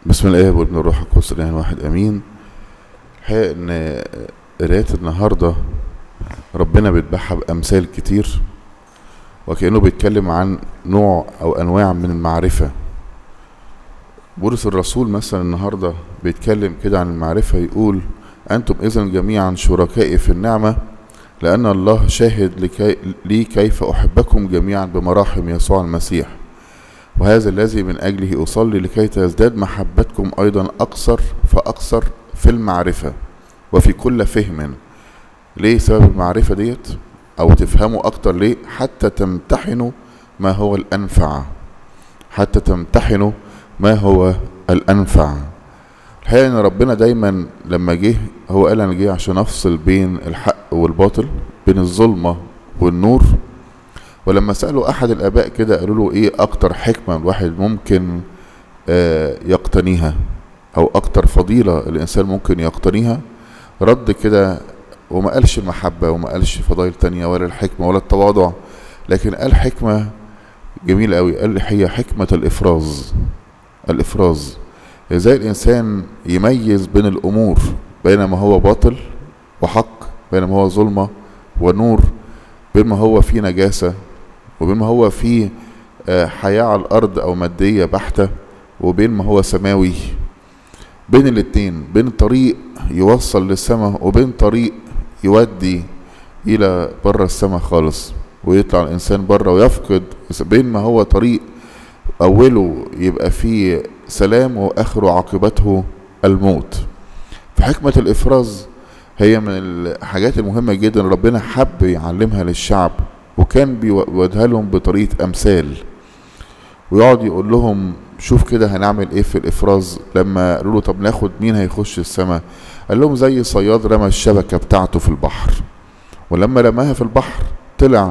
بسم الله والابن الروح القدس الاله الواحد امين الحقيقه ان قرايه النهارده ربنا بيذبحها بامثال كتير وكانه بيتكلم عن نوع او انواع من المعرفه بولس الرسول مثلا النهارده بيتكلم كده عن المعرفه يقول انتم اذا جميعا شركائي في النعمه لان الله شاهد لكي لي كيف احبكم جميعا بمراحم يسوع المسيح وهذا الذي من أجله أصلي لكي تزداد محبتكم أيضا أكثر فأكثر في المعرفة وفي كل فهم ليه سبب المعرفة ديت أو تفهموا أكتر ليه حتى تمتحنوا ما هو الأنفع حتى تمتحنوا ما هو الأنفع الحقيقة إن ربنا دايما لما جه هو قال أنا جه عشان أفصل بين الحق والباطل بين الظلمة والنور ولما سألوا أحد الآباء كده قالوا له إيه أكتر حكمة الواحد ممكن آه يقتنيها أو أكتر فضيلة الإنسان ممكن يقتنيها رد كده وما قالش المحبة وما قالش فضائل تانية ولا الحكمة ولا التواضع لكن قال حكمة جميلة أوي قال هي حكمة الإفراز الإفراز إزاي الإنسان يميز بين الأمور بينما هو باطل وحق بينما هو ظلمة ونور بين ما هو فيه نجاسة وبين ما هو فيه حياة على الأرض أو مادية بحتة وبين ما هو سماوي بين الاتنين بين طريق يوصل للسماء وبين طريق يودي إلى بره السماء خالص ويطلع الإنسان بره ويفقد بين ما هو طريق أوله يبقى فيه سلام وآخره عاقبته الموت فحكمة الإفراز هي من الحاجات المهمة جدا ربنا حب يعلمها للشعب وكان بيوديها لهم بطريقة أمثال ويقعد يقول لهم شوف كده هنعمل ايه في الافراز لما قالوا له طب ناخد مين هيخش السماء قال لهم زي صياد رمى الشبكة بتاعته في البحر ولما رماها في البحر طلع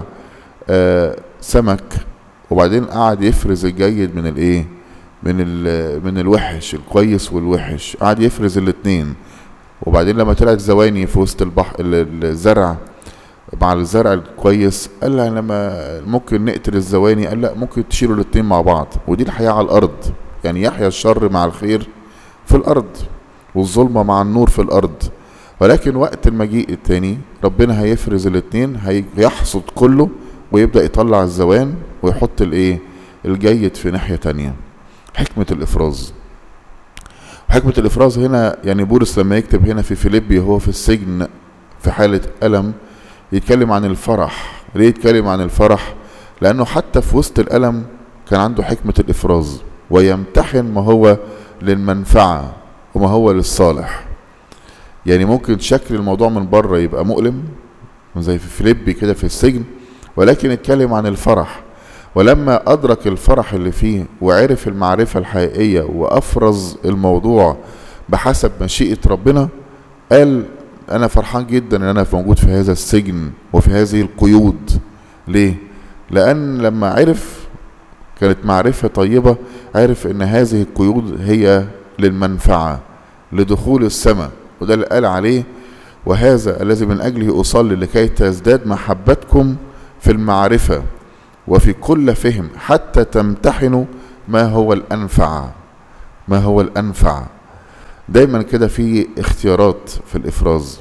آه سمك وبعدين قعد يفرز الجيد من الايه من من الوحش الكويس والوحش قعد يفرز الاتنين وبعدين لما طلعت زواني في وسط البحر الزرع مع الزرع الكويس قال لها لما ممكن نقتل الزواني قال لا ممكن تشيلوا الاتنين مع بعض ودي الحياة على الأرض يعني يحيا الشر مع الخير في الأرض والظلمة مع النور في الأرض ولكن وقت المجيء التاني ربنا هيفرز الاتنين هيحصد كله ويبدأ يطلع الزوان ويحط الايه الجيد في ناحية تانية حكمة الإفراز حكمة الإفراز هنا يعني بولس لما يكتب هنا في فيليبي هو في السجن في حالة ألم يتكلم عن الفرح ليه يتكلم عن الفرح لأنه حتى في وسط الألم كان عنده حكمة الإفراز ويمتحن ما هو للمنفعة وما هو للصالح يعني ممكن شكل الموضوع من بره يبقى مؤلم زي في فيليبي كده في السجن ولكن يتكلم عن الفرح ولما أدرك الفرح اللي فيه وعرف المعرفة الحقيقية وأفرز الموضوع بحسب مشيئة ربنا قال أنا فرحان جدا إن أنا موجود في هذا السجن وفي هذه القيود ليه؟ لأن لما عرف كانت معرفة طيبة عرف إن هذه القيود هي للمنفعة لدخول السماء وده اللي قال عليه وهذا الذي من أجله أصلي لكي تزداد محبتكم في المعرفة وفي كل فهم حتى تمتحنوا ما هو الأنفع ما هو الأنفع دايما كده في اختيارات في الإفراز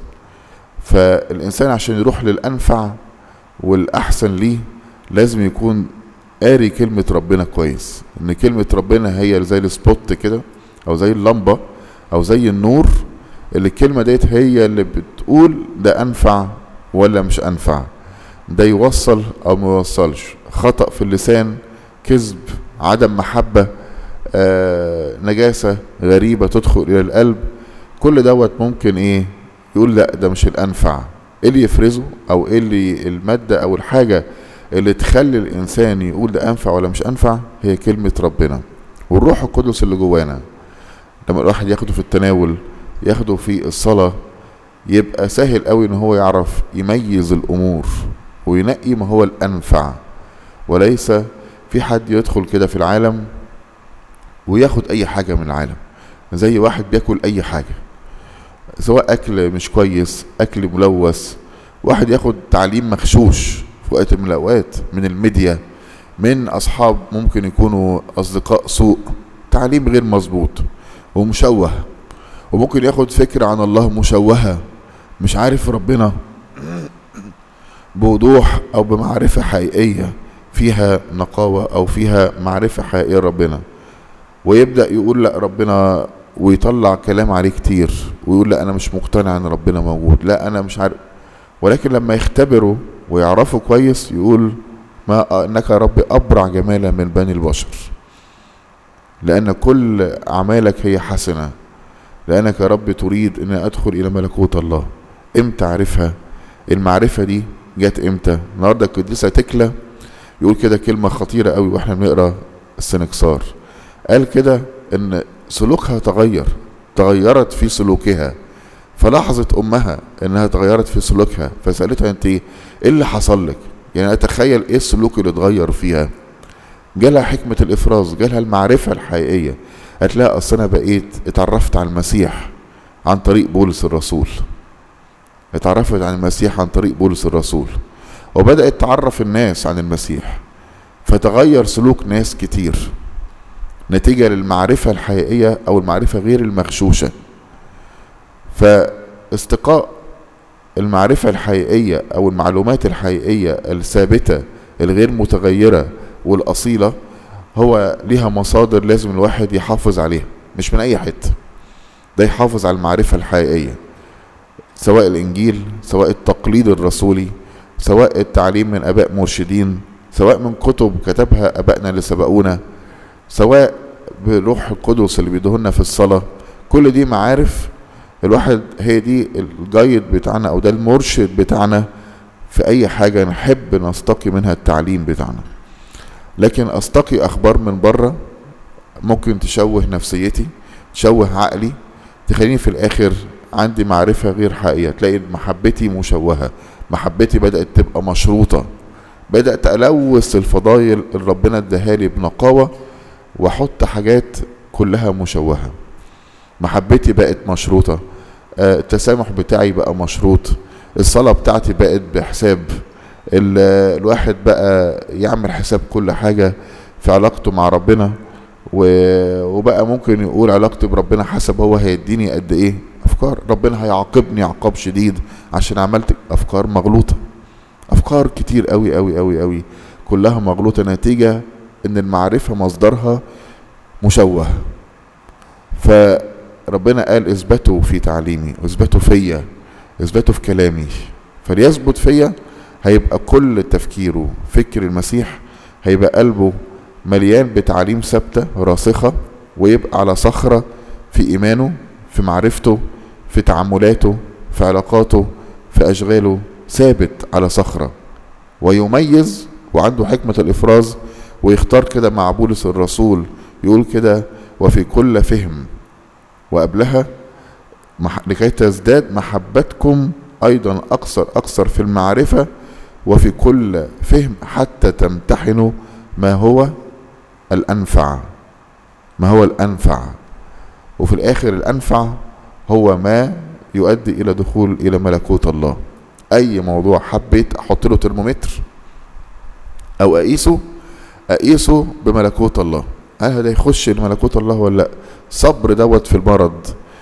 فالإنسان عشان يروح للأنفع والأحسن ليه لازم يكون قاري كلمة ربنا كويس إن كلمة ربنا هي زي السبوت كده أو زي اللمبة أو زي النور اللي الكلمة ديت هي اللي بتقول ده أنفع ولا مش أنفع ده يوصل أو ما يوصلش خطأ في اللسان كذب عدم محبة آه، نجاسة غريبة تدخل إلى القلب كل دوت ممكن إيه يقول لا ده مش الأنفع إيه اللي يفرزه أو إيه اللي المادة أو الحاجة اللي تخلي الإنسان يقول ده أنفع ولا مش أنفع هي كلمة ربنا والروح القدس اللي جوانا لما الواحد ياخده في التناول ياخده في الصلاة يبقى سهل قوي ان هو يعرف يميز الامور وينقي ما هو الانفع وليس في حد يدخل كده في العالم وياخد اي حاجة من العالم زي واحد بياكل اي حاجة سواء اكل مش كويس اكل ملوث واحد ياخد تعليم مغشوش في وقت من الاوقات من الميديا من اصحاب ممكن يكونوا اصدقاء سوء تعليم غير مظبوط ومشوه وممكن ياخد فكرة عن الله مشوهة مش عارف ربنا بوضوح او بمعرفة حقيقية فيها نقاوة او فيها معرفة حقيقية ربنا ويبدأ يقول لا ربنا ويطلع كلام عليه كتير ويقول لا انا مش مقتنع ان ربنا موجود لا انا مش عارف ولكن لما يختبروا ويعرفوا كويس يقول ما انك يا رب ابرع جمالا من بني البشر لان كل اعمالك هي حسنه لانك يا رب تريد ان ادخل الى ملكوت الله امتى اعرفها المعرفه دي جت امتى النهارده القديسه تكلى يقول كده كلمه خطيره قوي واحنا بنقرا السنكسار قال كده ان سلوكها تغير تغيرت في سلوكها فلاحظت امها انها تغيرت في سلوكها فسالتها انت ايه اللي حصل لك يعني اتخيل ايه السلوك اللي اتغير فيها جالها حكمة الإفراز جالها المعرفة الحقيقية هتلاقي أصل أنا بقيت اتعرفت على المسيح عن طريق بولس الرسول اتعرفت عن المسيح عن طريق بولس الرسول وبدأت تعرف الناس عن المسيح فتغير سلوك ناس كتير نتيجة للمعرفة الحقيقية أو المعرفة غير المغشوشة فاستقاء المعرفة الحقيقية أو المعلومات الحقيقية الثابتة الغير متغيرة والأصيلة هو ليها مصادر لازم الواحد يحافظ عليها مش من أي حتة ده يحافظ على المعرفة الحقيقية سواء الإنجيل سواء التقليد الرسولي سواء التعليم من آباء مرشدين سواء من كتب كتبها آبائنا اللي سبقونا سواء بروح القدس اللي بيدهنا في الصلاة كل دي معارف الواحد هي دي الجايد بتاعنا او ده المرشد بتاعنا في اي حاجة نحب نستقي منها التعليم بتاعنا لكن استقي اخبار من بره ممكن تشوه نفسيتي تشوه عقلي تخليني في الاخر عندي معرفة غير حقيقية تلاقي محبتي مشوهة محبتي بدأت تبقى مشروطة بدأت ألوث الفضايل اللي ربنا اداهالي بنقاوة واحط حاجات كلها مشوهة محبتي بقت مشروطة آه، التسامح بتاعي بقى مشروط الصلاة بتاعتي بقت بحساب ال- الواحد بقى يعمل حساب كل حاجة في علاقته مع ربنا و- وبقى ممكن يقول علاقتي بربنا حسب هو هيديني قد ايه افكار ربنا هيعاقبني عقاب شديد عشان عملت افكار مغلوطة افكار كتير قوي قوي قوي قوي كلها مغلوطة نتيجة ان المعرفة مصدرها مشوه فربنا قال اثبتوا في تعليمي اثبتوا فيا اثبتوا في كلامي فليثبت فيا هيبقى كل تفكيره فكر المسيح هيبقى قلبه مليان بتعليم ثابته راسخه ويبقى على صخره في ايمانه في معرفته في تعاملاته في علاقاته في اشغاله ثابت على صخره ويميز وعنده حكمه الافراز ويختار كده مع بولس الرسول يقول كده وفي كل فهم وقبلها مح- لكي تزداد محبتكم ايضا اكثر اكثر في المعرفه وفي كل فهم حتى تمتحنوا ما هو الانفع ما هو الانفع وفي الاخر الانفع هو ما يؤدي الى دخول الى ملكوت الله اي موضوع حبيت احط له ترمومتر او اقيسه اقيسه بملكوت الله هل هذا يخش لملكوت الله ولا لا صبر دوت في المرض